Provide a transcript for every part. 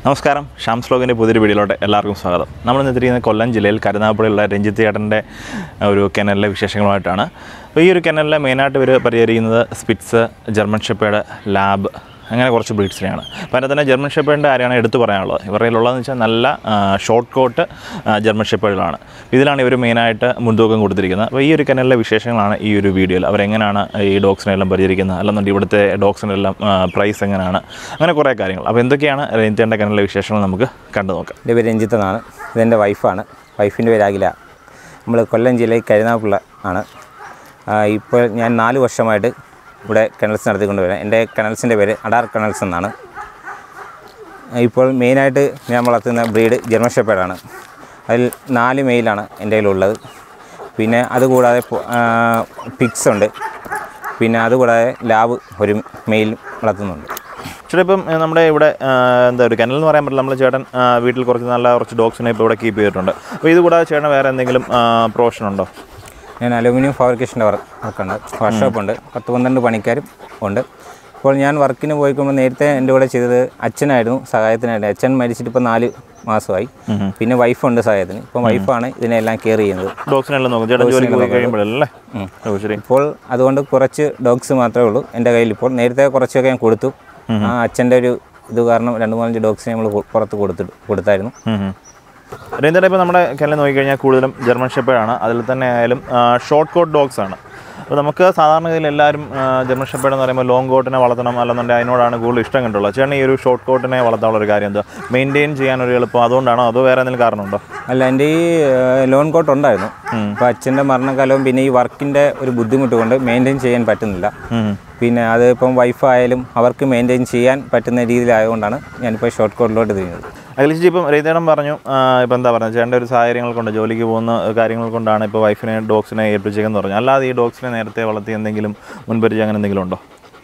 നമസ്കാരം ഷാം സ്ലോഗിൻ്റെ പുതിയൊരു വീഡിയോയിലോട്ട് എല്ലാവർക്കും സ്വാഗതം നമ്മൾ എത്തിയിരിക്കുന്നത് കൊല്ലം ജില്ലയിൽ കരുനാഗപ്പള്ളിയുള്ള രഞ്ജിത്ത് ചേട്ടൻ്റെ ഒരു കെനലിലെ വിശേഷങ്ങളുമായിട്ടാണ് അപ്പോൾ ഈ ഒരു കെനലിലെ മെയിനായിട്ട് ഇവർ പരിഹരിക്കുന്നത് സ്പിറ്റ്സ് ജർമ്മൻ ഷെപ്പേഡ് ലാബ് അങ്ങനെ കുറച്ച് ബ്രീഡ്സിനെയാണ് അപ്പോൾ അതിൻ്റെ തന്നെ ജർമ്മൻ ഷെപ്പേഡിൻ്റെ കാര്യമാണ് എടുത്തു പറയാനുള്ളത് ഇവരുടെ ഉള്ളതെന്ന് വെച്ചാൽ നല്ല ഷോർട്ട് കോട്ട് ജർമ്മൻ ഷെപ്പേഡുകളാണ് ഇതിലാണ് ഇവർ മെയിനായിട്ട് മുൻതൂക്കം കൊടുത്തിരിക്കുന്നത് അപ്പോൾ ഈ ഒരു കെനലിലെ വിശേഷങ്ങളാണ് ഈ ഒരു വീഡിയോയിൽ അവരെങ്ങനെയാണ് ഈ ഡോഗ്സിനെല്ലാം പരിചരിക്കുന്നത് അല്ലെന്നുണ്ടെങ്കിൽ ഇവിടുത്തെ ഡോഗ്സിനെല്ലാം പ്രൈസ് എങ്ങനെയാണ് അങ്ങനെ കുറേ കാര്യങ്ങൾ അപ്പോൾ എന്തൊക്കെയാണ് രഞ്ജിത്തേൻ്റെ കെനലിലെ വിശേഷങ്ങൾ നമുക്ക് കണ്ടു നോക്കാം എൻ്റെ പേര് രഞ്ജിത്ത് എന്നാണ് ഇതെൻ്റെ വൈഫാണ് വൈഫിൻ്റെ പേര് അഖില നമ്മൾ കൊല്ലം ജില്ലയിൽ കരുനാഗപ്പുള്ള ആണ് ആ, ഇപ്പോൾ ഞാൻ നാല് വർഷമായിട്ട് ഇവിടെ കനൽസ് നടത്തിക്കൊണ്ട് വരാം എൻ്റെ കനൽസിൻ്റെ പേര് അഡാർ കനൽസ് എന്നാണ് ആ, ഇപ്പോൾ മെയിനായിട്ട് ഞാൻ വളർത്തുന്ന ബ്രീഡ് ജർമ്മൻ ഷെപ്പേഡാണ് അതിൽ നാല് മെയിലാണ് എൻ്റെ കയ്യിലുള്ളത് പിന്നെ അതുകൂടാതെ പിക്സ് ഉണ്ട് പിന്നെ അതുകൂടാതെ ലാബ് ഒരു മെയിൽ വളർത്തുന്നുണ്ട് ചേട്ടാ ഇപ്പം ഏഹ്, നമ്മുടെ ഇവിടെ ആഹ്, എന്താ ഒരു കെനൽ എന്ന് പറയാൻ പറ്റില്ല നമ്മൾ ചേട്ടൻ ആഹ്, വീട്ടിൽ കുറച്ച് നല്ല കുറച്ച് ഡോഗ്സിനെ ഇപ്പോൾ ഇവിടെ കീപ്പ് ചെയ്തിട്ടുണ്ട് അപ്പോൾ ഇത് കൂടാതെ ചേട്ടൻ വേറെ എന്തെങ്കിലും പ്രൊഫഷൻ ഉണ്ടോ ഞാൻ അലുമിനിയം ഫാബ്രിക്കേഷൻ്റെ വർക്ക് വർക്കുണ്ട് വർക്ക്ഷോപ്പ് ഉണ്ട് പത്ത് പന്ത്രണ്ട് പണിക്കാരും ഉണ്ട് ഇപ്പോൾ ഞാൻ വർക്കിന് പോയിക്കുമ്പോൾ നേരത്തെ എൻ്റെ കൂടെ ചെയ്തത് അച്ഛനായിരുന്നു സഹായത്തിനായിട്ട് അച്ഛൻ മരിച്ചിട്ട് ഇപ്പോൾ നാല് മാസമായി പിന്നെ വൈഫുണ്ട് സഹായത്തിന് ഇപ്പം വൈഫാണ് ഇതിനെല്ലാം കെയർ ചെയ്യുന്നത് ഡോഗ്സിനെല്ലാം നോക്കും ചേട്ടൻ ജോലിക്ക് പോയി കഴിയുമ്പോഴല്ലേ ഓ ശരി ഇപ്പോൾ അതുകൊണ്ട് കുറച്ച് ഡോഗ്സ് മാത്രമേ ഉള്ളൂ എൻ്റെ കയ്യിൽ ഇപ്പോൾ നേരത്തെ കുറച്ചൊക്കെ ഞാൻ കൊടുത്തു ആ അച്ഛൻ്റെ ഒരു ഇത് കാരണം രണ്ട് മൂന്നഞ്ച് ഡോഗ്സിനെ നമ്മൾ പുറത്ത് കൊടുത്തിട്ട് കൊടുത്തായിരുന്നു രഞ്ജന ഇപ്പോൾ നമ്മുടെ കെനൽ നോക്കിക്കഴിഞ്ഞാൽ കൂടുതലും ജർമ്മൻ ഷെപ്പേഡാണ് അതിൽ തന്നെ ആയാലും ഷോർട്ട് കോട്ട് ഡോഗ്സ് ആണ് അപ്പോൾ നമുക്ക് സാധാരണഗതിയിൽ എല്ലാവരും ആ, ജർമ്മൻ ഷെപ്പേഡ് എന്ന് പറയുമ്പോൾ ലോങ് കോട്ടിനെ വളർത്തണം അല്ലെന്നുണ്ടെങ്കിൽ അതിനോടാണ് കൂടുതൽ ഇഷ്ടം കണ്ടുള്ളത് ചേട്ടൻ ഈ ഒരു ഷോർട്ട് കോട്ടിനെ വളർത്താനുള്ള ഒരു കാര്യം എന്താ മെയിൻറ്റെയിൻ ചെയ്യാൻ ഒരു എളുപ്പം അതുകൊണ്ടാണോ അതോ വേറെ എന്തെങ്കിലും കാരണമുണ്ടോ അല്ല എൻ്റെ ഈ ലോൺ കോട്ട് ഉണ്ടായിരുന്നു അപ്പോൾ അച്ഛൻ്റെ മരണകാലവും പിന്നെ ഈ വർക്കിൻ്റെ ഒരു ബുദ്ധിമുട്ട് കൊണ്ട് മെയിൻറ്റെയിൻ ചെയ്യാൻ പറ്റുന്നില്ല പിന്നെ അത് ഇപ്പം വൈഫായാലും അവർക്ക് മെയിൻറ്റെയിൻ ചെയ്യാൻ പറ്റുന്ന രീതിയിലായതുകൊണ്ടാണ് ഞാനിപ്പോൾ ഷോർട്ട് കോട്ടിലോട്ട് തിരിഞ്ഞത് അഖിലേച്ചി ഇപ്പം രേതേടം പറഞ്ഞു ആ, ഇപ്പം എന്താ പറയുക ചേട്ടൻ്റെ ഒരു സാഹചര്യങ്ങൾ കൊണ്ട് ജോലിക്ക് പോകുന്ന കാര്യങ്ങൾ കൊണ്ടാണ് ഇപ്പോൾ വൈഫിനെ ഡോഗ്സിനെ ഏൽപ്പിച്ചേക്കെന്ന് പറഞ്ഞു അല്ലാതെ ഈ ഡോഗ്സിനെ നേരത്തെ വളർത്തി എന്തെങ്കിലും മുൻപരിചയം അങ്ങനെ എന്തെങ്കിലും ഉണ്ടോ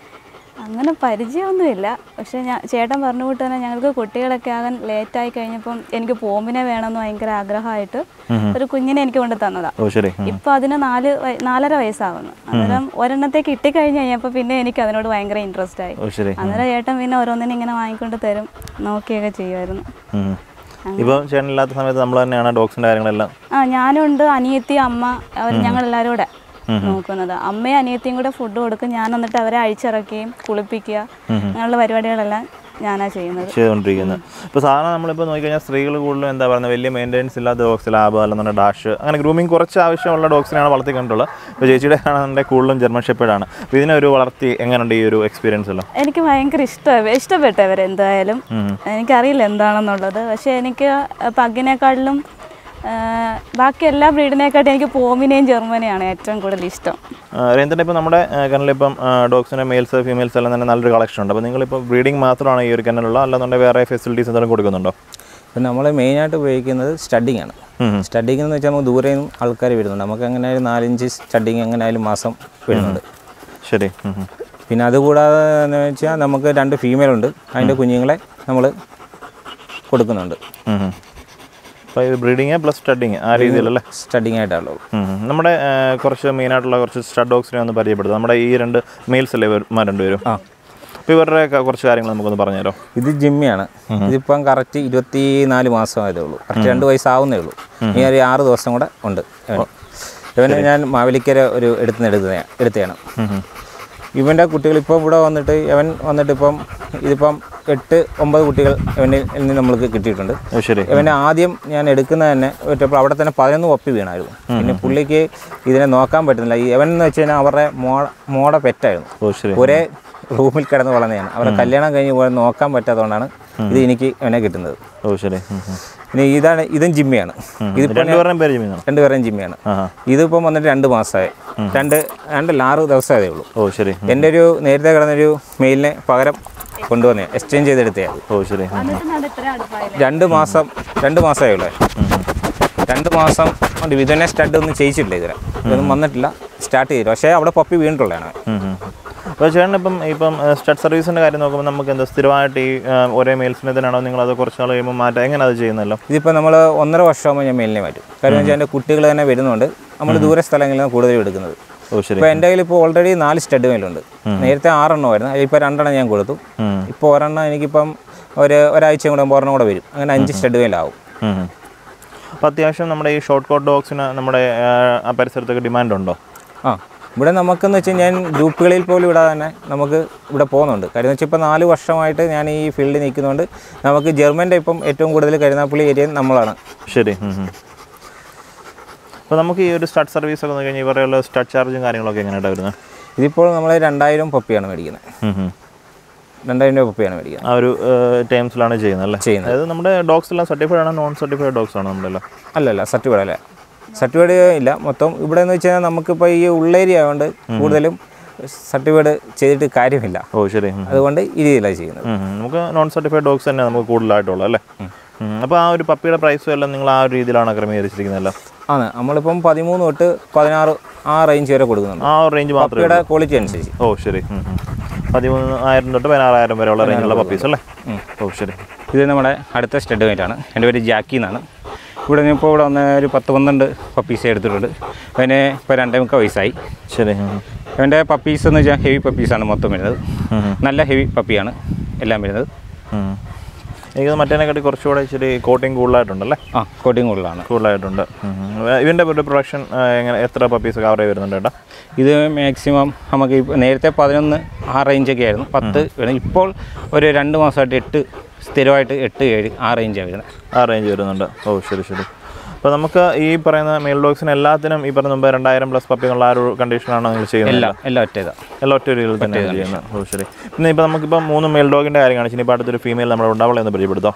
അങ്ങനെ പരിചയമൊന്നുമില്ല പക്ഷെ ഞാൻ ചേട്ടൻ പറഞ്ഞ കൂട്ട് തന്നെ ഞങ്ങൾക്ക് കുട്ടികളൊക്കെ ആകാൻ ലേറ്റായി കഴിഞ്ഞപ്പം എനിക്ക് പോമ്പിനെ വേണമെന്ന് ഭയങ്കര ആഗ്രഹമായിട്ട് ഒരു കുഞ്ഞിനെ എനിക്ക് കൊണ്ട് തന്നതാ ഓ ശരി ഉം. ഇപ്പൊ അതിന് നാല് വയ- നാലര വയസ്സാവുന്നു അന്നേരം ഒരെണ്ണത്തേക്ക് ഇട്ടിക്കഴിഞ്ഞ് കഴിഞ്ഞപ്പോൾ പിന്നെ എനിക്ക് അതിനോട് ഭയങ്കര ഇൻട്രസ്റ്റ് ആയി ഓ ശരി അന്നേരം ചേട്ടൻ പിന്നെ ഓരോന്നിനും ഇങ്ങനെ വാങ്ങിക്കൊണ്ട് തരും നോക്കിയൊക്കെ ചെയ്യുമായിരുന്നു ഉം. ഇപ്പം ചേട്ടനില്ലാത്ത സമയത്ത് നമ്മൾ തന്നെയാണ് ഡോഗ്സിൻ്റെ കാര്യങ്ങളെല്ലാം ആ ഞാനുണ്ട് അനിയത്തി അമ്മ അവർ ഞങ്ങൾ എല്ലാവരും കൂടെ നോക്കുന്നത് അമ്മയും അനിയത്തിയും കൂടെ ഫുഡ് കൊടുക്കും ഞാൻ എന്നിട്ട് അവരെ അഴിച്ചിറക്കുകയും കുളിപ്പിക്കുക അങ്ങനെയുള്ള പരിപാടികളെല്ലാം ഞാനാ ചെയ്യുന്നത് ചെയ്തുകൊണ്ടിരിക്കുന്നത് ഇപ്പോൾ സാധാരണ നമ്മളിപ്പോൾ നോക്കിക്കഴിഞ്ഞാൽ സ്ത്രീകൾ കൂടുതലും എന്താ പറയുന്നത് വലിയ മെയിൻ്റെനൻസ് ഇല്ലാത്ത ഡോഗ്സ് ലാബ് അല്ലെന്നുണ്ടെങ്കിൽ ഡാഷ് അങ്ങനെ ഗ്രൂമിങ് കുറച്ച് ആവശ്യമുള്ള ഡോഗ്സിനാണ് വളർത്തി കണ്ടുള്ളത് ഇപ്പോൾ ചേച്ചിയുടെ ആണെന്നുണ്ടെങ്കിൽ കൂടുതലും ജർമ്മൻ ഷെപ്പേഡാണ് അപ്പോൾ ഇതിനെ ഒരു വളർത്തി എങ്ങനെയുണ്ട് ഈ ഒരു എക്സ്പീരിയൻസ് എല്ലാം എനിക്ക് ഭയങ്കര ഇഷ്ടമായി ഇഷ്ടപ്പെട്ടവർ എന്തായാലും എനിക്കറിയില്ല എന്താണെന്നുള്ളത് പക്ഷേ എനിക്ക് പഗ്ഗിനേക്കാളിലും ആ, ബാക്കി എല്ലാ ബ്രീഡിനെക്കാട്ടും എനിക്ക് പോമിനെയും ജർമ്മനെയാണ് ഏറ്റവും കൂടുതൽ ഇഷ്ടം രഞ്ജന ഇപ്പോൾ നമ്മുടെ കനലിപ്പം ഡോഗ്സിൻ്റെ മെയിൽസ് ഫീമെയിൽസ് എല്ലാം തന്നെ നല്ലൊരു കളക്ഷൻ ഉണ്ട് അപ്പോൾ നിങ്ങളിപ്പോൾ ബ്രീഡിംഗ് മാത്രമാണ് ഈ ഒരു കനലുള്ള അല്ലെന്നുണ്ടെങ്കിൽ വേറെ ഫെസിലിറ്റീസ് എന്തെങ്കിലും കൊടുക്കുന്നുണ്ടോ ഇപ്പം നമ്മൾ മെയിനായിട്ട് ഉപയോഗിക്കുന്നത് സ്റ്റഡിങ് ആണ് സ്റ്റഡിങ് എന്ന് വെച്ചാൽ നമുക്ക് ദൂരെ നിന്നും ആൾക്കാർ വരുന്നുണ്ട് നമുക്ക് എങ്ങനെ ആയാലും നാലഞ്ച് സ്റ്റഡിങ് എങ്ങനെ ആയാലും മാസം വരുന്നുണ്ട് ശരി ഉം, ഉം. പിന്നെ അതുകൂടാതെ എന്ന് വെച്ചാൽ നമുക്ക് രണ്ട് ഫീമെയിൽ ഉണ്ട് അതിൻ്റെ കുഞ്ഞുങ്ങളെ നമ്മൾ കൊടുക്കുന്നുണ്ട് ഉം, ഉം. അപ്പോൾ ഇത് ബ്രീഡിങ് പ്ലസ് സ്റ്റഡിങ് ആ രീതിയിലല്ലേ സ്റ്റഡിങ് ആയിട്ടുള്ളത് ഉം. നമ്മുടെ ആ, കുറച്ച് മെയിനായിട്ടുള്ള കുറച്ച് സ്റ്റഡ് ഡോഗ്സിനെ ഒന്ന് പരിചയപ്പെടുത്തും നമ്മുടെ ഈ രണ്ട് മെയിൽസ് അല്ലേ ഇവർ രണ്ടുപേരും ആ അപ്പോൾ ഇവരുടെ ഒക്കെ കുറച്ച് കാര്യങ്ങൾ നമുക്കൊന്ന് പറഞ്ഞുതരോ ഇത് ജിമ്മിയാണ് ഇതിപ്പം കറക്റ്റ് ഇരുപത്തി നാല് മാസമായതേ ഉള്ളൂ കറക്റ്റ് രണ്ട് വയസ്സാവുന്നേ ഉള്ളൂ ഇനി ഒരു ആറ് ദിവസം കൂടെ ഉണ്ട് ഇവന് ഇവനെ ഞാൻ മാവേലിക്കര ഒരു എടുത്തുനിന്ന് എടുത്ത എടുത്തതാണ് ഇവൻ്റെ കുട്ടികൾ ഇപ്പോൾ ഇവിടെ വന്നിട്ട് ഇവൻ വന്നിട്ട് ഇപ്പം ഇതിപ്പം എട്ട് ഒമ്പത് കുട്ടികൾ ഇവനിൽ നിന്ന് നമ്മൾക്ക് കിട്ടിയിട്ടുണ്ട് ഓ ശരി ഇവനെ ആദ്യം ഞാൻ എടുക്കുന്നത് തന്നെ ഒറ്റപ്പോൾ അവിടെ തന്നെ പതിനൊന്ന് ഒപ്പി വീണായിരുന്നു പിന്നെ പുള്ളിക്ക് ഇതിനെ നോക്കാൻ പറ്റുന്നില്ല ഈ ഇവൻ എന്ന് വെച്ച് കഴിഞ്ഞാൽ അവരുടെ മോട മോടെ പെറ്റായിരുന്നു ഓ ശരി ഒരേ റൂമിൽ കിടന്ന് വളർന്നതാണ് അവരെ കല്യാണം കഴിഞ്ഞ് പോയി നോക്കാൻ പറ്റാത്തതുകൊണ്ടാണ് ഇത് എനിക്ക് ഇവനെ കിട്ടുന്നത് ഓ ശരി ഉം, ഉം. പിന്നെ ഇതാണ് ഇതും ജിമ്മിയാണ് ഇതിപ്പോൾ രണ്ടുപേരുടെയും പേര് ചെയ്യുന്നതാണ് രണ്ടുപേരെയും ജിമ്മിയാണ് ആഹാ ഇതിപ്പം വന്നിട്ട് രണ്ട് മാസമായി രണ്ട് രണ്ടല്ല ആറ് ദിവസമായതേ ഉള്ളൂ ഓ ശരി ഉം. എൻ്റെ ഒരു നേരത്തെ കിടന്നൊരു മെയിലിനെ പകരം കൊണ്ടുവന്നേ എക്സ്ചേഞ്ച് ചെയ്തെടുത്തതാണ് ഓ ശരി ഉം. എന്നിട്ട് ഇത്ര അടുപ്പായില്ല രണ്ട് മാസം രണ്ട് മാസമേ ഉള്ളൂ രണ്ട് മാസം കൊണ്ട് ഇതിനെ സ്റ്റഡ് ഒന്നും ചെയ്യിച്ചിട്ടില്ല ഇതുവരെ ഇതൊന്നും വന്നിട്ടില്ല സ്റ്റാർട്ട് ചെയ്തു പക്ഷേ അവിടെ പപ്പി വീണിട്ടുള്ളതാണ് അവൻ. ഉം, ഉം. അപ്പോൾ ചേട്ടൻ ഇപ്പം ഇപ്പം സ്റ്റഡ് സർവീസിൻ്റെ കാര്യം നോക്കുമ്പോൾ നമുക്ക് എന്താ സ്ഥിരമായിട്ട് ഈ ആ, ഒരേ മെയിൽസിനെ തന്നെയാണോ നിങ്ങൾ അത് കുറച്ച് നാൾ കഴിയുമ്പോൾ മാറ്റാം എങ്ങനെ അത് ചെയ്യുന്നല്ലോ ഇതിപ്പോൾ നമ്മൾ ഒന്നര വർഷമാകുമ്പോൾ ഞാൻ മെയിലിനെ മാറ്റും കാരണം വെച്ചാൽ എൻ്റെ കുട്ടികൾ തന്നെ വരുന്നുണ്ട് നമ്മൾ ദൂര സ്ഥലങ്ങളിലാണ് കൂടുതലും എടുക്കുന്നത് ഓ ശരി ഇപ്പോൾ എൻ്റെ കയ്യിൽ ഇപ്പോൾ ഓൾറെഡി നാല് സ്റ്റഡ് മേലുണ്ട് നേരത്തെ ആറെണ്ണമായിരുന്നു അതിൽ ഇപ്പോൾ രണ്ടെണ്ണം ഞാൻ കൊടുത്തു ഉം. ഇപ്പോൾ ഒരെണ്ണം എനിക്കിപ്പം ഒരു ഒരാഴ്ച കൂടെ ഒരെണ്ണം കൂടെ വരും അങ്ങനെ അഞ്ച് സ്റ്റഡ് മേലാവും അപ്പോൾ അത്യാവശ്യം നമ്മുടെ ഈ ഷോർട്ട് കോട്ട് ഡോഗ്സിന് നമ്മുടെ ആ, ആ പരിസരത്തൊക്കെ ഡിമാൻഡ് ഉണ്ടോ ആ ഇവിടെ നമുക്കെന്ന് വെച്ചാൽ ഞാൻ ഗ്രൂപ്പുകളിൽ പോലും ഇവിടെ തന്നെ നമുക്ക് ഇവിടെ പോകുന്നുണ്ട് കാര്യം എന്ന് വെച്ചാൽ ഇപ്പോൾ നാല് വർഷമായിട്ട് ഞാൻ ഈ ഫീൽഡിൽ നിൽക്കുന്നതുകൊണ്ട് നമുക്ക് ജർമ്മൻ്റെ ഇപ്പം ഏറ്റവും കൂടുതൽ കരുനാപ്പള്ളി ഏരിയ നമ്മളാണ് ശരി അപ്പോൾ നമുക്ക് ഈ ഒരു സ്റ്റാർട്ട് സർവീസ് ഒക്കെ നോക്കി കഴിഞ്ഞാൽ ഇവരെയുള്ള സ്റ്റാർട്ട് ചാർജും കാര്യങ്ങളൊക്കെ എങ്ങനെയായിട്ടാണ് വരുന്നത് ഇതിപ്പോൾ നമ്മൾ രണ്ടായിരം പപ്പിയാണ് മേടിക്കുന്നത് രണ്ടായിരം രൂപ പപ്പിയാണ് മേടിക്കുന്നത് ആ ഒരു ടൈംസിലാണ് ചെയ്യുന്നത് അല്ലേ ചെയ്യുന്നത്. അതായത് നമ്മുടെ ഡോഗ്സ് എല്ലാം സർട്ടിഫൈഡ് ആണോ നോൺ സർട്ടിഫൈഡ് ഡോഗ്സ് ആണോ നമ്മളെല്ലാം അല്ലല്ല സർട്ടിഫൈഡ് അല്ല സർട്ടിഫൈഡ് ഇല്ല മൊത്തം ഇവിടെ എന്ന് വെച്ചാൽ നമുക്കിപ്പോൾ ഈ ഉള്ളേരിയ ആയതുകൊണ്ട് കൂടുതലും സർട്ടിഫൈഡ് ചെയ്തിട്ട് കാര്യമില്ല ഓ ശരി ഉം. അതുകൊണ്ട് ഈ രീതിയിലാണ് ചെയ്യുന്നത് ഉം, ഉം. നമുക്ക് നോൺ സർട്ടിഫൈഡ് ഡോഗ്സ് തന്നെ നമുക്ക് കൂടുതലായിട്ടുള്ളൂ അല്ലേ അപ്പോൾ ആ ഒരു പപ്പിയുടെ പ്രൈസും എല്ലാം നിങ്ങൾ ആ ഒരു രീതിയിലാണ് ക്രമീകരിച്ചിരിക്കുന്നതല്ലോ ആണ് നമ്മളിപ്പം പതിമൂന്ന് തൊട്ട് പതിനാറ് ആ റേഞ്ച് വരെ കൊടുക്കുന്നുണ്ട് ആ ഒരു റേഞ്ച് മാത്രമേ പപ്പിയുടെ ക്വാളിറ്റി അനുസരിച്ച് ഓ ശരി ഉം, ഉം. പതിമൂന്നായിരം തൊട്ട് പതിനാറായിരം വരെയുള്ള റേഞ്ചുള്ള പപ്പീസ് അല്ലേ ഓ ശരി ഇത് നമ്മുടെ അടുത്ത സ്റ്റഡ് മേറ്റാണ് എൻ്റെ പേര് ജാക്കി എന്നാണ് ഇവിടെ ഞാൻ ഇപ്പോൾ ഇവിടെ വന്ന് ഒരു പത്ത് പന്ത്രണ്ട് പപ്പീസ് എടുത്തിട്ടുണ്ട് അതിന് ഇപ്പോൾ രണ്ടേ മുക്കാൽ വയസ്സായി ശരി ഉം, ഉം. അവൻ്റെ പപ്പീസ് എന്ന് വെച്ചാൽ ഹെവി പപ്പീസാണ് മൊത്തം വരുന്നത് നല്ല ഹെവി പപ്പിയാണ് എല്ലാം വരുന്നത് ഉം. എനിക്ക് മറ്റേനെക്കാട്ടി കുറച്ചുകൂടെ ഇച്ചിരി കോട്ടിങ് കൂടുതലായിട്ടുണ്ടല്ലേ ആ കോട്ടിങ് കൂടുതലാണ് കൂടുതലായിട്ടുണ്ട് ഉം, ഉം. ഇതിൻ്റെ ഒരു പ്രൊഡക്ഷൻ എങ്ങനെ എത്ര പപ്പീസ് കവർ ചെയ്ത് വരുന്നുണ്ട് ചേട്ടാ ഇത് മാക്സിമം നമുക്ക് ഇപ്പോൾ നേരത്തെ പതിനൊന്ന് ആ റേഞ്ചൊക്കെ ആയിരുന്നു പത്ത് വേണം ഇപ്പോൾ ഒരു രണ്ട് മാസമായിട്ട് എട്ട് സ്ഥിരമായിട്ട് എട്ട് ഏഴ് ആ റേഞ്ചാണ് വരുന്നത് ആ റേഞ്ച് വരുന്നുണ്ട് ഓ ശരി ശരി അപ്പോൾ നമുക്ക് ഈ പറയുന്ന മെയിൽ ഡോഗ്സിന് എല്ലാത്തിനും ഈ പറഞ്ഞ മുമ്പ് രണ്ടായിരം പ്ലസ് പപ്പികളുള്ള ആ ഒരു കണ്ടീഷനാണ് നിങ്ങൾ ചെയ്യുന്നത് എല്ലാം എല്ലാം ഒറ്റ ഇതാ എല്ലാം ഒറ്റ രീതിയിൽ തന്നെയാണ് ചെയ്യുന്നത് ഓ ശരി പിന്നെ ഇപ്പോൾ നമുക്കിപ്പോൾ മൂന്ന് മെയിൽ ഡോഗിൻ്റെ കാര്യം കാണിച്ചു ഇനി ഇപ്പോൾ അടുത്തൊരു ഫീമെയിൽ നമ്മുടെ ഉണ്ടാവുള്ള എന്ന് പരിചയപ്പെടുത്താം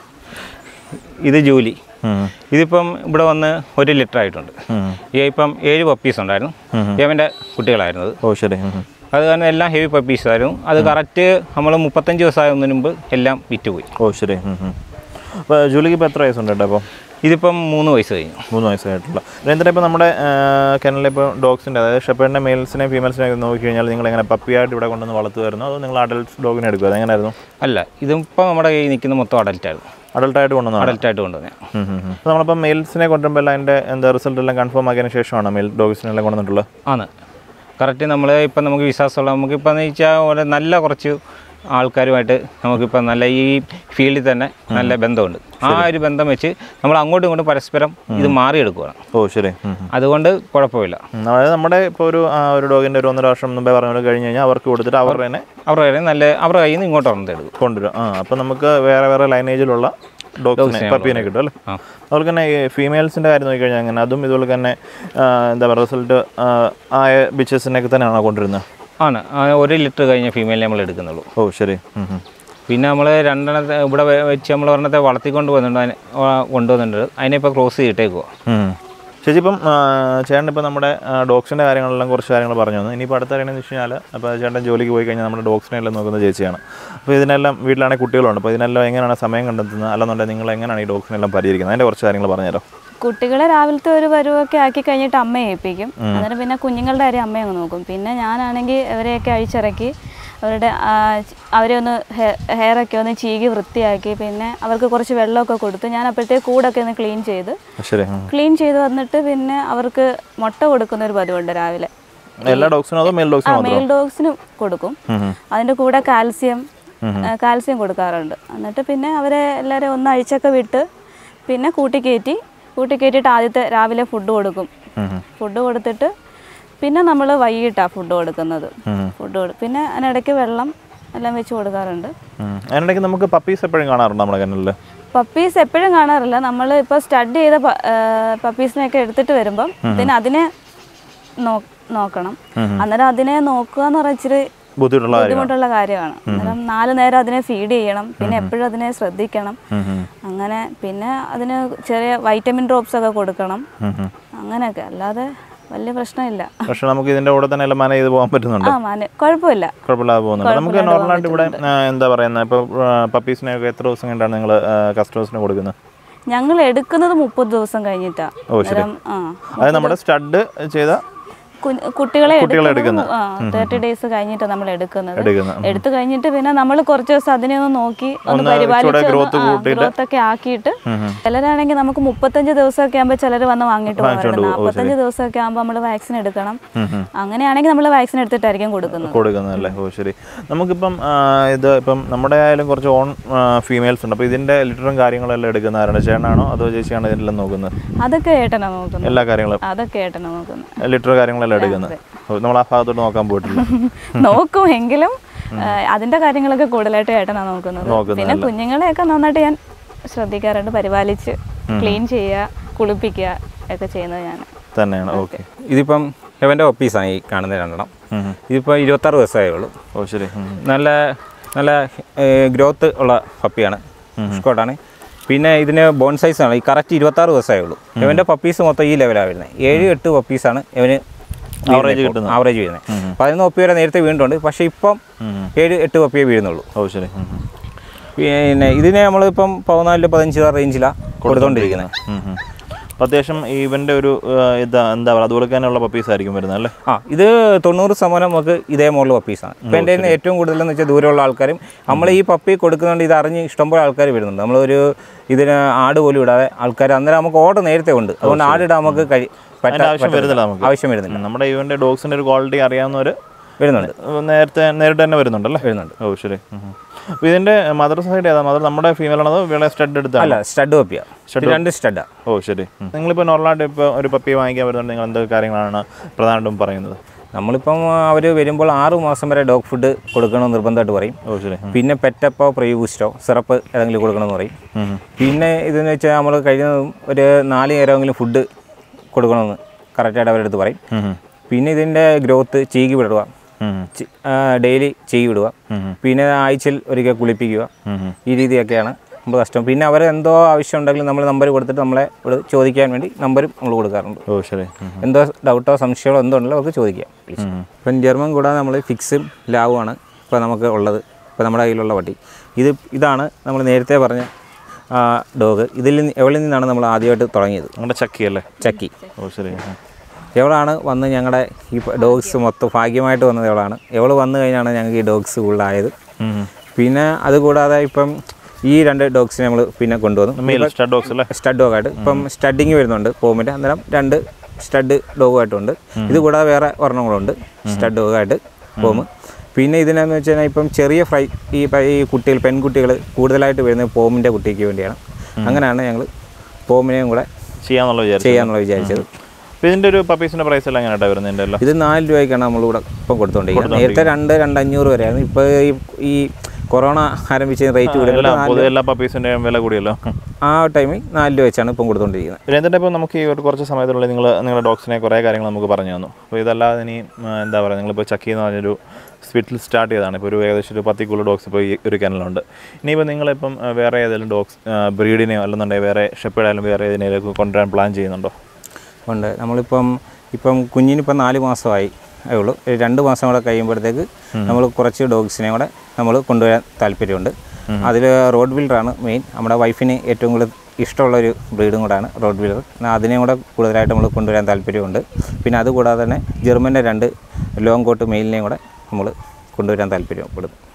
ഇത് ജൂലി ഉം. ഇതിപ്പം ഇവിടെ വന്ന് ഒരു ലിറ്റർ ആയിട്ടുണ്ട് ഉം. ഈ ഇപ്പം ഏഴ് പപ്പീസ് ഉണ്ടായിരുന്നു ഇവൻ്റെ കുട്ടികളായിരുന്നത് ഓ ശരി ഉം, ഉം. അത് കാരണം എല്ലാം ഹെവി പപ്പീസ് ആയിരുന്നു അത് കറക്റ്റ് നമ്മൾ മുപ്പത്തഞ്ച് ദിവസമാകുന്നതിന് മുമ്പ് എല്ലാം വിറ്റുപോയി ഓ ശരി ഉം, ഉം. അപ്പോൾ ജൂലിക്ക് ഇപ്പോൾ എത്ര വയസ്സുണ്ട് കേട്ടോ അപ്പോൾ ഇതിപ്പം മൂന്ന് വയസ്സ് കഴിഞ്ഞു മൂന്ന് വയസ്സായിട്ടുള്ള രഞ്ജന ഇപ്പോൾ നമ്മുടെ കെനലിൽ ഇപ്പോൾ ഡോഗ്സിൻ്റെ അതായത് ഷെപ്പേഡിൻ്റെ മെയിൽസിനെയും ഫീമെയിൽസിനെയും നോക്കി കഴിഞ്ഞാൽ നിങ്ങൾ എങ്ങനെ പപ്പിയായിട്ട് ഇവിടെ കൊണ്ടുവന്ന് വളർത്തുമായിരുന്നു അതോ നിങ്ങൾ അഡൽട്ട് ഡോഗിനെ എടുക്കുക അതെങ്ങനെയായിരുന്നു അല്ല ഇതിപ്പോൾ നമ്മുടെ കയ്യിൽ നിൽക്കുന്ന മൊത്തം അഡൽട്ടായിരുന്നു അഡൽട്ടായിട്ട് കൊണ്ടുവന്നതാണ് അഡൽട്ടായിട്ട് കൊണ്ടുവന്നേ അപ്പോൾ നമ്മളിപ്പോൾ മെയിൽസിനെ കൊണ്ടുവരുമ്പോൾ എല്ലാം അതിൻ്റെ എന്താ റിസൾട്ട് എല്ലാം കൺഫേം ആക്കിയതിന് ശേഷമാണ് മെയിൽ ഡോഗ്സിനെല്ലാം കൊണ്ടുവന്നിട്ടുള്ളത് ആണ് കറക്റ്റ് നമ്മൾ ഇപ്പം നമുക്ക് വിശ്വാസമുള്ള നമുക്കിപ്പോൾ എന്ന് വെച്ചാൽ ഒരു നല്ല കുറച്ച് ആൾക്കാരുമായിട്ട് നമുക്കിപ്പോൾ നല്ല ഈ ഫീൽഡിൽ തന്നെ നല്ല ബന്ധമുണ്ട് ആ ഒരു ബന്ധം വെച്ച് നമ്മൾ അങ്ങോട്ടും ഇങ്ങോട്ടും പരസ്പരം ഇത് മാറിയെടുക്കുകയാണ് ഓ ശരി ഉം, ഉം. അതുകൊണ്ട് കുഴപ്പമില്ല ഉം, അതായത് നമ്മുടെ ഇപ്പോൾ ഒരു ആ, ഒരു ഡോഗിൻ്റെ ഒരു ഒന്നര വർഷം മുമ്പേ പറഞ്ഞ പോലെ കഴിഞ്ഞ് കഴിഞ്ഞാൽ അവർക്ക് കൊടുത്തിട്ട് അവർ തന്നെ അവരുടെ കയ്യിൽ നല്ല അവരുടെ കയ്യിൽ നിന്ന് ഇങ്ങോട്ട് ഉറന്നെടുക്കും കൊണ്ടുവരും ആ അപ്പോൾ നമുക്ക് വേറെ വേറെ ലൈനേജിലുള്ള ഡോഗ്സിനെ പപ്പീനെ കിട്ടും അല്ലേ ആ. അതുപോലെ തന്നെ ഈ ഫീമെയിൽസിൻ്റെ കാര്യം നോക്കിക്കഴിഞ്ഞാൽ അങ്ങനെ അതും ഇതുപോലെ തന്നെ ആ, എന്താ പറയുക റിസൾട്ട് ആയ ബിച്ചസിനൊക്കെ തന്നെയാണോ കൊണ്ടുവരുന്നത് ആണ് ആ, ഒരു ലിറ്റർ കഴിഞ്ഞ ഫീമെയിൽ നമ്മൾ എടുക്കുന്നുള്ളൂ ഓ ശരി ഉം, ഉം. പിന്നെ നമ്മൾ രണ്ടെണ്ണത്തെ ഇവിടെ വെ- വെച്ച് നമ്മൾ ഒരെണ്ണത്തെ വളർത്തിക്കൊണ്ട് വന്നിട്ടുണ്ട് അതിനെ ആ, കൊണ്ടുവന്നിട്ടുണ്ട് അതിനെ ഇപ്പോൾ ക്രോസ് ചെയ്തിട്ടേക്കുവാ ഉം. ചേച്ചി ഇപ്പം ആ, ചേട്ടൻ ഇപ്പം നമ്മുടെ ഡോഗ്സിൻ്റെ കാര്യങ്ങളെല്ലാം കുറച്ച് കാര്യങ്ങൾ പറഞ്ഞു തന്നു ഇനിയിപ്പോൾ അടുത്ത അറിയണമെന്ന് വെച്ച് കഴിഞ്ഞാൽ അപ്പോൾ ചേട്ടൻ ജോലിക്ക് പോയി കഴിഞ്ഞാൽ നമ്മുടെ ഡോഗ്സിനെ എല്ലാം നോക്കുന്ന ചേച്ചിയാണ് അപ്പോൾ ഇതിനെല്ലാം വീട്ടിലാണെങ്കിൽ കുട്ടികളുണ്ട് അപ്പോൾ ഇതിനെല്ലാം എങ്ങനെയാണ് സമയം കണ്ടെത്തുന്നത് അല്ലെന്നുണ്ടെങ്കിൽ നിങ്ങൾ എങ്ങനെയാണ് ഈ ഡോഗ്സിനെല്ലാം പരിഹരിക്കുന്നത് അതിൻ്റെ കുറച്ച് കാര്യങ്ങൾ പറഞ്ഞുതരാം കുട്ടികളെ രാവിലത്തെ ഒരു പരുവൊക്കെ ആക്കി കഴിഞ്ഞിട്ട് അമ്മ ഏൽപ്പിക്കും അന്നേരം പിന്നെ കുഞ്ഞുങ്ങളുടെ കാര്യം അമ്മ അങ്ങ് നോക്കും പിന്നെ ഞാനാണെങ്കിൽ അവരെയൊക്കെ അഴിച്ചിറക്കി അവരുടെ ആ, ച്- അവരെ ഒന്ന് ഹെ- ഹെയറൊക്കെ ഒന്ന് ചീകി വൃത്തിയാക്കി പിന്നെ അവർക്ക് കുറച്ച് വെള്ളമൊക്കെ കൊടുത്ത് ഞാൻ അപ്പോഴത്തേക്ക് കൂടൊക്കെ ഒന്ന് ക്ലീൻ ചെയ്ത് ശരി ഉം. ക്ലീൻ ചെയ്ത് വന്നിട്ട് പിന്നെ അവർക്ക് മുട്ട കൊടുക്കുന്ന ഒരു പതിവുണ്ട് രാവിലെ എല്ലാ ഡോഗ്സിനും അതോ മെയിൽ ആ ഡോഗ്സിനും മാത്രമോ മെയിൽ ഡോഗ്സിനും കൊടുക്കും ഉം, ഉം. അതിൻ്റെ കൂടെ കാൽസ്യം ആ, കാൽസ്യം കൊടുക്കാറുണ്ട് എന്നിട്ട് പിന്നെ അവരെ എല്ലാവരെയും ഒന്ന് അഴിച്ചൊക്കെ വിട്ട് പിന്നെ കൂട്ടിക്കയറ്റി കൂട്ടിക്കയറ്റിയിട്ട് ആദ്യത്തെ രാവിലെ ഫുഡ് കൊടുക്കും ഉം, ഉം. ഫുഡ് കൊടുത്തിട്ട് പിന്നെ നമ്മൾ വൈകിട്ടാണ് ഫുഡ് കൊടുക്കുന്നത് ഉം. ഫുഡ് കൊടു പിന്നെ അതിനിടയ്ക്ക് വെള്ളം എല്ലാം വെച്ച് കൊടുക്കാറുണ്ട് ഉം. അതിനിടയ്ക്ക് നമുക്ക് പപ്പീസ് എപ്പോഴും കാണാറുണ്ട് നമ്മുടെ കനലിൽ പപ്പീസ് എപ്പോഴും കാണാറില്ല നമ്മൾ ഇപ്പോൾ സ്റ്റഡ് ചെയ്ത പ- ആ, പപ്പീസിനെയൊക്കെ എടുത്തിട്ട് വരുമ്പം പിന്നെ അതിനെ നോ- നോക്കണം അന്നേരം അതിനെ നോക്കുക എന്ന് പറഞ്ഞാൽ ഇച്ചിരി ബുദ്ധിമുട്ടുള്ള കാര്യമാണ് ബുദ്ധിമുട്ടുള്ള കാര്യമാണ് അന്നേരം നാല് നേരം അതിനെ ഫീഡ് ചെയ്യണം പിന്നെ എപ്പോഴും അതിനെ ശ്രദ്ധിക്കണം ഉം, ഉം. അങ്ങനെ പിന്നെ അതിന് ചെറിയ വൈറ്റമിൻ ഡ്രോപ്സ് ഒക്കെ കൊടുക്കണം ഉം, ഉം. അങ്ങനെയൊക്കെ അല്ലാതെ വലിയ പ്രശ്നമില്ല പക്ഷെ നമുക്ക് ഇതിൻ്റെ കൂടെ തന്നെ എല്ലാം മാനേജ് ചെയ്ത് പോകാൻ പറ്റുന്നുണ്ട് ആ മാന് കുഴപ്പമില്ല കുഴപ്പമില്ലാതെ പോകുന്നുണ്ട് നമുക്ക് നോർമലായിട്ട് ഇവിടെ ആ, എന്താ പറയുന്നത് ഇപ്പോൾ പപ്പീസിനെയൊക്കെ എത്ര ദിവസം കണ്ടാണ് നിങ്ങൾ കസ്റ്റമേഴ്സിന് കൊടുക്കുന്നത് ഞങ്ങൾ എടുക്കുന്നത് മുപ്പത് ദിവസം കഴിഞ്ഞിട്ടാ ഓ ശരി അന്നേരം ആ അത് നമ്മുടെ സ്റ്റഡ് ചെയ്ത കുഞ്ഞ്- കുട്ടികളെ കുട്ടികളെ എടുക്കുന്നത് തേർട്ടി ഡേയ്സ് കഴിഞ്ഞിട്ട് നമ്മൾ എടുക്കുന്നത് എടുക്കുന്നത് എടുത്തു കഴിഞ്ഞിട്ട് പിന്നെ നമ്മൾ കുറച്ച് ദിവസം അതിനെ ഒന്ന് നോക്കി ഒന്ന് ഒന്ന് പരിപാലിച്ച് ഇച്ചിരി growth കൂട്ടിയിട്ട്. ഗ്രോത്ത് ഒക്കെ ആക്കിയിട്ട് ചിലരാണെങ്കിൽ നമുക്ക് മുപ്പത്തഞ്ച് ദിവസമൊക്കെ ആകുമ്പോൾ ചിലർ വന്ന് വാങ്ങിയിട്ട് പോകാറുണ്ട് നാൽപ്പത്തഞ്ച് ദിവസമൊക്കെ ആകുമ്പോൾ നമ്മൾ വാക്സിൻ എടുക്കണം അങ്ങനെയാണെങ്കിൽ നമ്മൾ വാക്സിൻ എടുത്തിട്ടായിരിക്കും കൊടുക്കുന്നത് കൊടുക്കുന്നതല്ലേ ഓ ശരി നമുക്കിപ്പം ആ, ഇത് ഇപ്പം നമ്മുടെ ആയാലും കുറച്ച് ഓൺ ഫീമെയിൽസ് ഉണ്ട് അപ്പോൾ ഇതിൻ്റെ ലിറ്ററും കാര്യങ്ങളെല്ലാം എടുക്കുന്ന ആരാണ് ചേട്ടനാണോ അതോ ചേച്ചിയാണോ ഇതിലെല്ലാം നോക്കുന്നത് അതൊക്കെ ഏട്ടനാ നോക്കുന്നത് എല്ലാ കാര്യങ്ങളും അതൊക്കെ ഏട്ടനാ നോക്കുന്നത് ലിറ്റർ കാര്യങ്ങളെല്ലാം എടുക്കുന്നത് ഓ, നമ്മൾ ആ ഭാഗത്തോട്ട് നോക്കാൻ പോയിട്ടില്ല നോക്കും എങ്കിലും ആ, അതിന്റെ കാര്യങ്ങളൊക്കെ കൂടുതലായിട്ട് ഏട്ടനാ നോക്കുന്നത് നോക്കുന്നത് പിന്നെ കുഞ്ഞുങ്ങളെയൊക്കെ നന്നായിട്ട് ഞാൻ ശ്രദ്ധിക്കാറുണ്ട് പരിപാലിച്ച് ക്ലീൻ ചെയ്യുക കുളിപ്പിക്കുക ഒക്കെ ചെയ്യുന്നത് ഞാൻ തന്നെയാണ് ഓക്കെ ഇതിപ്പം ഇവൻ്റെ ഒപ്പീസാണ് ഈ കാണുന്ന രണ്ടെണ്ണം ഇതിപ്പോൾ ഇരുപത്താറ് ദിവസമേ ഉള്ളൂ ഓ ശരി ഉം. നല്ല നല്ല ഗ്രോത്ത് ഉള്ള പപ്പിയാണ് സ്കോട്ടാണ് പിന്നെ ഇതിന് ബോൺ സൈസാണ് ഈ കറക്റ്റ് ഇരുപത്താറ് ദിവസമേ ഉള്ളൂ ഇവൻ്റെ പപ്പീസ് മൊത്തം ഈ ലെവലാണ് വരുന്നത് ഏഴ് എട്ട് പപ്പീസാണ് ഇവന് Average കിട്ടുന്നത്. ആവറേജ് വീഴുന്നത് പതിനൊന്ന് പപ്പി വരെ നേരത്തെ വീണിട്ടുണ്ട് പക്ഷേ ഇപ്പം ഏഴ് എട്ട് പപ്പിയേ വീഴുന്നുള്ളൂ ഓ ശരി ഉം, ഉം. പിന്നെ ഇതിനെ നമ്മളിപ്പം പതിനാല് പതിനഞ്ച് റേഞ്ചിലാണ് കൊടുത്തോണ്ടിരിക്കുന്നത് ഉം, ഉം. അപ്പോൾ അത്യാവശ്യം ഇവൻ്റെ ഒരു ആ, ഇതാ എന്താ പറയുക അത് കൊടുക്കാനുള്ള പപ്പീസ് ആയിരിക്കും വരുന്നത് അല്ലേ ആ ഇത് തൊണ്ണൂറ് ശതമാനം നമുക്ക് ഇതേ മോഡൽ പപ്പീസാണ് ഇപ്പം എൻ്റെ കയ്യിൽ ഏറ്റവും കൂടുതലെന്ന് വെച്ചാൽ ദൂരമുള്ള ആൾക്കാരും നമ്മൾ ഈ പപ്പി കൊടുക്കുന്നുണ്ട് ഇത് അറിഞ്ഞ് ഇഷ്ടംപോലെ ആൾക്കാർ വരുന്നുണ്ട് നമ്മളൊരു ഇതിന് ആട് പോലും ഇടാതെ ആൾക്കാർ അന്നേരം നമുക്ക് ഓർഡർ നേരത്തെ ഉണ്ട് അതുകൊണ്ട് ആടിടാൻ നമുക്ക് കഴി പറ്റാ- അതിൻ്റെ ആവശ്യം പറ്റത്തില്ല. വരുന്നില്ല നമുക്ക് ആവശ്യം വരുന്നില്ല ഉം, നമ്മുടെ ഇവൻ്റെ ഡോഗ്സിൻ്റെ ഒരു ക്വാളിറ്റി അറിയാവുന്നവർ വരുന്നുണ്ട് നേരത്തെ നേരിട്ട് തന്നെ വരുന്നുണ്ടല്ലേ വരുന്നുണ്ട് ഓ ശരി ഉം, ഉം. അപ്പോൾ ഇതിൻ്റെ മദർ സൈഡ് ഏതാ മദർ നമ്മുടെ ഫീമെയിൽ ആണോ അതോ വേളെ സ്റ്റഡ് എടുത്താണ് അല്ല സ്റ്റഡ് പപ്പിയാണ് ഇത് രണ്ട് സ്റ്റഡാണ് ഓ ശരി ഉം. നിങ്ങളിപ്പോൾ നോർമലായിട്ട് ഇപ്പോൾ ഒരു പപ്പി വാങ്ങിക്കാൻ വരുന്നുണ്ട് നിങ്ങൾ എന്തൊക്കെ കാര്യങ്ങളാണ് പ്രധാനമായിട്ടും പറയുന്നത് നമ്മളിപ്പം അവർ വരുമ്പോൾ ആറ് മാസം വരെ ഡോഗ് ഫുഡ് കൊടുക്കണമെന്ന് നിർബന്ധമായിട്ട് പറയും ഓ ശരി ഉം. പിന്നെ പെറ്റപ്പോ പ്രീബൂസ്റ്റോ സിറപ്പ് ഏതെങ്കിലും കൊടുക്കണമെന്ന് പറയും ഉം. പിന്നെ ഇതെന്ന് വെച്ചാൽ നമ്മൾ കഴിയുന്നതും ഒരു നാല് നേരമെങ്കിലും ഫുഡ് കൊടുക്കണമെന്ന് കറക്റ്റായിട്ട് അവരുടെ അടുത്ത് പറയും ഉം, ഉം. പിന്നെ ഇതിൻ്റെ ഗ്രോത്ത് ചീകി വിടുക ഉം, ഡെയിലി ചീകി വിടുക ഉം, ഉം. പിന്നെ ആഴ്ചയിൽ ഒരിക്കൽ കുളിപ്പിക്കുക ഉം, ഉം. ഈ രീതിയൊക്കെയാണ് നമ്മൾ കഷ്ടം പിന്നെ അവർ എന്തോ ആവശ്യം ഉണ്ടെങ്കിലും നമ്മൾ നമ്പർ കൊടുത്തിട്ട് നമ്മളെ ഇവിടെ ചോദിക്കാൻ വേണ്ടി നമ്പരും നമ്മൾ കൊടുക്കാറുണ്ട് ഓ ശരി ഉം. എന്തോ ഡൗട്ടോ സംശയമോ എന്തോ ഉണ്ടല്ലോ അവർക്ക് ചോദിക്കാം ഉം. ഇപ്പം ജർമ്മൻ കൂടാതെ നമ്മൾ ഫിക്സും ലാവുമാണ് ഇപ്പോൾ നമുക്ക് ഉള്ളത് ഇപ്പോൾ നമ്മുടെ കയ്യിലുള്ള പട്ടി ഇത് ഇതാണ് നമ്മൾ നേരത്തെ പറഞ്ഞ ഡോഗ് ഇതിൽ നിന്ന് എവിടെ നിന്നാണ് നമ്മൾ ആദ്യമായിട്ട് തുടങ്ങിയത് നിങ്ങളുടെ ചക്കി അല്ലേ ചക്കി ഓ ശരി ഉം. എവളാണ് വന്ന് ഞങ്ങളുടെ ഈ ഡോഗ്സ് മൊത്തം ഭാഗ്യമായിട്ട് വന്നത് എവളാണ് എവൾ വന്നു കഴിഞ്ഞാണ് ഞങ്ങൾക്ക് ഈ ഡോഗ്സ് കൂടുതലായത് ഉം, ഉം. പിന്നെ അതുകൂടാതെ ഇപ്പം ഈ രണ്ട് ഡോഗ്സിനെ നമ്മൾ പിന്നെ കൊണ്ടുവന്നു മെയിൽ സ്റ്റഡ് ഡോഗ്സ് അല്ലേ സ്റ്റഡ് ഡോഗായിട്ട് ഇപ്പം സ്റ്റഡിങ് വരുന്നുണ്ട് പോമിൻ്റെ അന്നേരം രണ്ട് സ്റ്റഡ് ഡോഗുമായിട്ടുണ്ട് ഇത് കൂടാതെ വേറെ ഒരെണ്ണങ്ങളുണ്ട് സ്റ്റഡ് ഡോഗായിട്ട് പോമ് പിന്നെ ഇതിനെന്ന് വെച്ച് കഴിഞ്ഞാൽ ഇപ്പം ചെറിയ ഫ്രൈ ഈ പ- ഈ കുട്ടികൾ പെൺകുട്ടികൾ കൂടുതലായിട്ട് വരുന്നത് പോമിൻ്റെ കുട്ടിക്ക് വേണ്ടിയാണ് അങ്ങനെയാണ് ഞങ്ങൾ പോമിനെയും കൂടെ ചെയ്യാന്നുള്ള വിചാരിച്ചു ചെയ്യാന്നുള്ള വിചാരിച്ചത് അപ്പോൾ ഇതിൻ്റെ ഒരു പപ്പീസിൻ്റെ പ്രൈസ് എല്ലാം എങ്ങനെയായിട്ടാണ് വരുന്നത് ഇതിൻ്റെ എല്ലാം ഇത് നാല് രൂപയ്ക്കാണ് നമ്മളിവിടെ ഇപ്പം കൊടുത്തോണ്ടിരിക്കുന്നത് നേരത്തെ രണ്ട് രണ്ട് അഞ്ഞൂറ് വരെയായിരുന്നു ഇപ്പോൾ ഈ ഈ കൊറോണ ആരംഭിച്ച റേറ്റ് കൂടുതൽ എല്ലാം പൊതുവെ എല്ലാ പപ്പീസിൻ്റെയും വില കൂടിയല്ലോ ആ ടൈമിൽ നാല് രൂപ വെച്ചാണ് ഇപ്പം കൊടുത്തോണ്ടിരിക്കുന്നത് രഞ്ജൻ്റെ ഇപ്പോൾ നമുക്ക് ഈ ഒരു കുറച്ച് സമയത്തിനുള്ളിൽ നിങ്ങൾ നിങ്ങളുടെ ഡോഗ്സിനെ കുറേ കാര്യങ്ങൾ നമുക്ക് പറഞ്ഞു തന്നു അപ്പോൾ ഇതല്ലാതെ ഇനി ആ, എന്താ പറയുക നിങ്ങളിപ്പോൾ ചക്കി എന്ന് പറഞ്ഞൊരു സ്പിറ്റിൽ സ്റ്റാർട്ട് ചെയ്തതാണ് ഇപ്പോൾ ഒരു ഏകദേശം ഒരു പത്തിക്കുള്ള ഡോഗ്സ് ഇപ്പോൾ ഈ ഒരു കനലുണ്ട് ഇനിയിപ്പോൾ നിങ്ങളിപ്പം ആ, വേറെ ഏതെങ്കിലും ഡോഗ്സ് ബ്രീഡിനെയോ അല്ലെന്നുണ്ടെങ്കിൽ വേറെ ഷെപ്പേഡായാലും വേറെ ഏതിനേലേക്ക് കൊണ്ടുവരാൻ പ്ലാൻ ചെയ്യുന്നുണ്ടോ ഉണ്ട് നമ്മളിപ്പം ഇപ്പം കുഞ്ഞിനിപ്പം നാല് മാസമായി ആയേ ഉള്ളൂ ഒരു രണ്ട് മാസം കൂടെ കഴിയുമ്പോഴത്തേക്ക് നമ്മൾ കുറച്ച് ഡോഗ്സിനെ കൂടെ നമ്മൾ കൊണ്ടുവരാൻ താല്പര്യമുണ്ട് അതിൽ റോഡ് ബിൽഡറാണ് മെയിൻ നമ്മുടെ വൈഫിന് ഏറ്റവും കൂടുതൽ ഇഷ്ടമുള്ള ഒരു ബ്രീഡും കൂടാണ് റോഡ് ബിൽഡർ എന്നാൽ അതിനെയും കൂടെ കൂടുതലായിട്ട് നമ്മൾ കൊണ്ടുവരാൻ താല്പര്യമുണ്ട് പിന്നെ അതുകൂടാതെ തന്നെ ജർമ്മൻ്റെ രണ്ട് ലോങ് കോട്ട് മെയിലിനെയും കൂടെ നമ്മൾ കൊണ്ടുവരാൻ താല്പര്യപ്പെടും